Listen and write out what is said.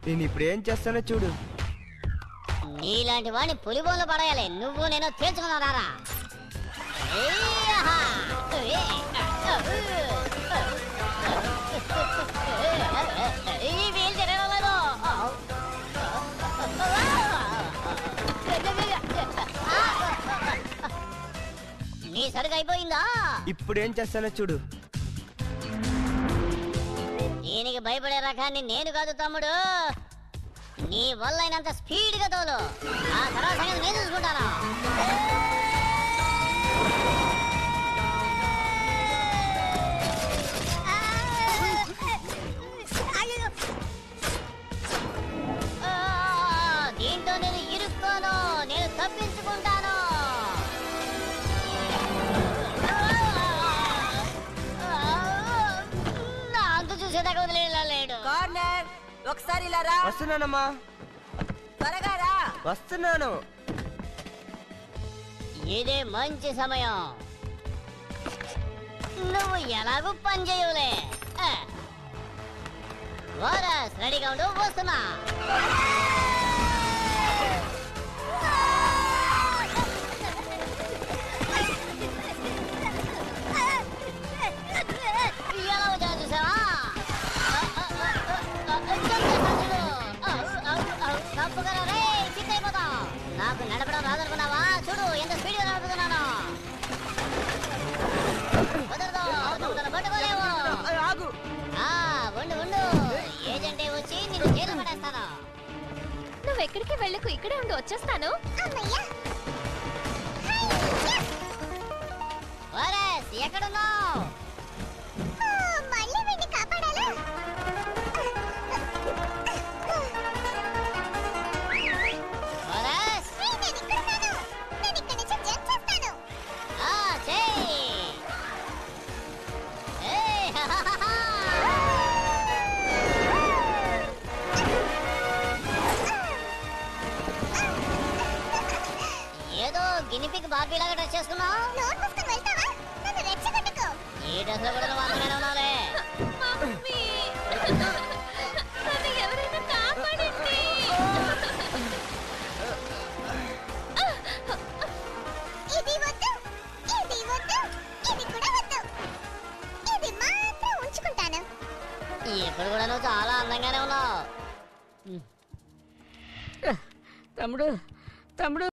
నేను ఇప్పుడు ఏం చేస్తానో చూడు నీలాంటి వాడిని పులిబోన్లో పడేయాలి నువ్వు నేను తేల్చుకున్నావు రారా ఏయహా! ఏ! ఈ వీలు తిరగడం లేదు. నీ సరుకు అయిపోయిందా ఇప్పుడు ఏం చేస్తానో చూడు దీనికి భయపడే రకాన్ని నేను కాదు తమ్ముడు నీ వల్ల అయినంత స్పీడ్ గా తోలు ఆ తర్వాత సంగతి నేను చూసుకుంటాను ఆ, దీంతో నేను ఇరుక్కోను నేను తప్పించుకుంటాను నా అంత చూసేదాకా వదిలేడు కార్నర్ ఒకసారి ఇలా రా వస్తున్నానమ్మా త్వరగా రా వస్తున్నాను ఇదే మంచి సమయం నువ్వు ఎలాగూ పని చేయవులే ఆ. వారస్ రెడీగా ఉండు వస్తున్నా ఎలా వచ్చానో చూసావా ఆ, ఆ, ఆ, ఆ, ఆ, చంపేస్తాను చూడు. ఆ, ఆ, ఆ, తప్పుగా రే చిట్ అయిపోతాం నాకు నడపడం రాదనుకున్నావా చూడు ఎంత స్పీడ్ గా నడుపుతున్నాను కుదరదు నువ్వు నన్ను పట్టుకోలేవు ఆగు ఆ, ఉండు ఉండు ఏజెంటే వచ్చి నిన్ను జైలు పడేస్తాను నువ్వెక్కడికి వెళ్ళకు ఇక్కడే ఉండి వచ్చేస్తాను వారస్ ఎక్కడున్నావు మళ్ళీ వీడిని కాపాడాలా వారస్ నేను ఇక్కడున్నాను నేను ఇక్కడి నుంచి జంప్ చేస్తాను ఆ చెయ్యి ఏయ్, హాహాహా. ఏదో గినిపిక్ బార్బీలాగా డ్రెస్ చేసుకున్నావు నోట్ పుస్తకం వెళ్తావా నన్ను రెచ్చగొట్టుకో ఈ డ్రెస్ లో కూడా నువ్వు అందంగానే ఉన్నావులే మమ్మీ నన్ను ఎవరైనా కాపాడండి ఇది వద్దు ఇది వద్దు ఇది కూడా వద్దు ఇది మాత్రం ఉంచుకుంటాను ఇప్పుడు కూడా నువ్వు చాలా అందంగానే ఉన్నావు తమ్ముడు తమ్ముడు